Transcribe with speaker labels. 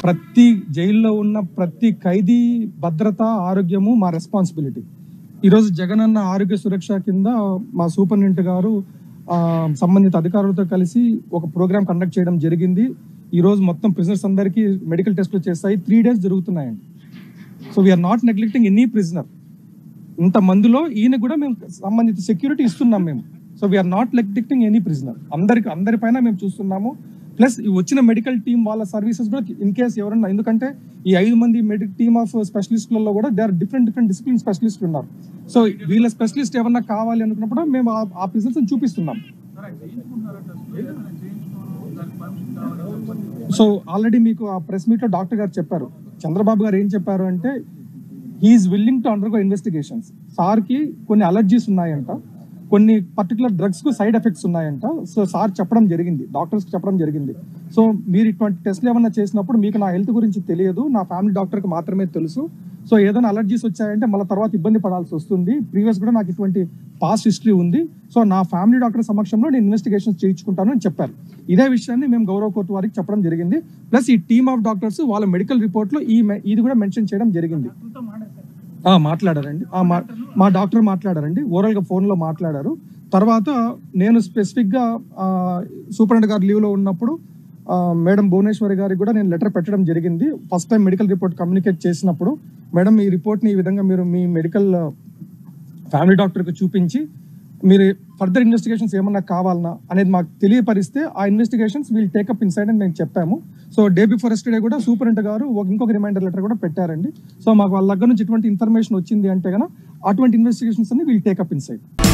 Speaker 1: ప్రతి జైల్లో ఉన్న ప్రతి ఖైదీ భద్రత ఆరోగ్యము మా రెస్పాన్సిబిలిటీ ఈరోజు జగన్ అన్న ఆరోగ్య సురక్ష కింద మా సూపరింటెండెంట్ గారు ఆ, సంబంధిత అధికారులతో కలిసి ఒక ప్రోగ్రామ్ కండక్ట్ చేయడం జరిగింది ఈ రోజు మొత్తం ప్రిజనర్స్ అందరికీ మెడికల్ టెస్టులు చేస్తాయి త్రీ డేస్ జరుగుతున్నాయండి so we are not neglecting any prisoner ఇంత మందిలో ఈయన కూడా మేము సంబంధిత సెక్యూరిటీ ఇస్తున్నాం మేము so we are not neglecting any prisoner అందరికి అందరిపైన మేము చూస్తున్నాము ప్లస్ ఈ వచ్చిన మెడికల్ టీం వాళ్ళ సర్వీసెస్ కూడా ఇన్ కేస్ ఎవరన్నా ఎందుకంటే ఈ ఐదు మంది మెడికల్ టీమ్ ఆఫ్ స్పెషలిస్టులలో కూడా they are different different discipline specialist ఉన్నారు సో వీళ్ళ స్పెషలిస్ట్ ఏమన్నా కావాలి అనుకున్నప్పుడు మేము ఆ- ఆ ప్రిజన్స్ చూపిస్తున్నాం సో ఆల్రెడీ మీకు ఆ ప్రెస్ మీట్ లో డాక్టర్ గారు చెప్పారు చంద్రబాబు గారు ఏం చెప్పారు అంటే he is willing to undergo investigations సార్కి కొన్ని అలర్జీస్ ఉన్నాయంట కొన్ని పర్టికులర్ డ్రగ్స్ కు సైడ్ ఎఫెక్ట్స్ ఉన్నాయంట సో సార్ చెప్పడం జరిగింది డాక్టర్స్ చెప్పడం జరిగింది సో మీరు ఇటువంటి టెస్ట్లు ఏమన్నా చేసినప్పుడు మీకు నా హెల్త్ గురించి తెలియదు నా ఫ్యామిలీ డాక్టర్కి మాత్రమే తెలుసు సో ఏదైనా అలర్జీస్ వచ్చాయంటే మళ్ళీ తర్వాత ఇబ్బంది పడాల్సి వస్తుంది ప్రీవియస్ కూడా నాకు ఇటువంటి పాస్ట్ హిస్టరీ ఉంది సో నా ఫ్యామిలీ డాక్టర్ సమక్షంలో నేను ఇన్వెస్టిగేషన్స్ చేయించుకుంటాను అని చెప్పారు ఇదే విషయాన్ని మేము గౌరవ కోర్టు వారికి చెప్పడం జరిగింది ప్లస్ ఈ టీమ్ ఆఫ్ డాక్టర్స్ వాళ్ళ మెడికల్ రిపోర్ట్ లో ఈ మె- ఇది కూడా మెన్షన్ చేయడం జరిగింది ఆ, మాట్లాడారండి ఆ, మా- మా డాక్టర్ మాట్లాడారండి ఓరల్ గా ఫోన్ లో మాట్లాడారు తర్వాత నేను స్పెసిఫిక్ గా సూపరింటెండెంట్ గారు లీవ్ లో ఉన్నప్పుడు ఆ, మేడం భువనేశ్వరి గారికి కూడా నేను లెటర్ పెట్టడం జరిగింది first time medical report communicate చేసినప్పుడు మేడం ఈ రిపోర్ట్ ని ఈ విధంగా మీరు మీ మెడికల్ ఫ్యామిలీ డాక్టర్కి చూపించి మీరు ఫర్దర్ ఇన్వెస్టిగేషన్స్ ఏమన్నా కావాలన్నా అనేది మాకు తెలియపరిస్తే ఆ ఇన్వెస్టిగేషన్స్ వీల్ టేకప్ ఇన్సైడ్ అని మేము చెప్పాము సో డే బిఫోర్ ఎస్టర్డే కూడా సూపరింటెండెంట్ గారు ఒక ఇంకొక రిమైండర్ లెటర్ కూడా పెట్టారండి సో మాకు వాళ్ళ దగ్గర నుంచి ఇటువంటి ఇన్ఫర్మేషన్ వచ్చింది అంటే కనుక అటువంటి ఇన్వెస్టిగేషన్స్ అన్ని వీల్ టేకప్ ఇన్సైడ్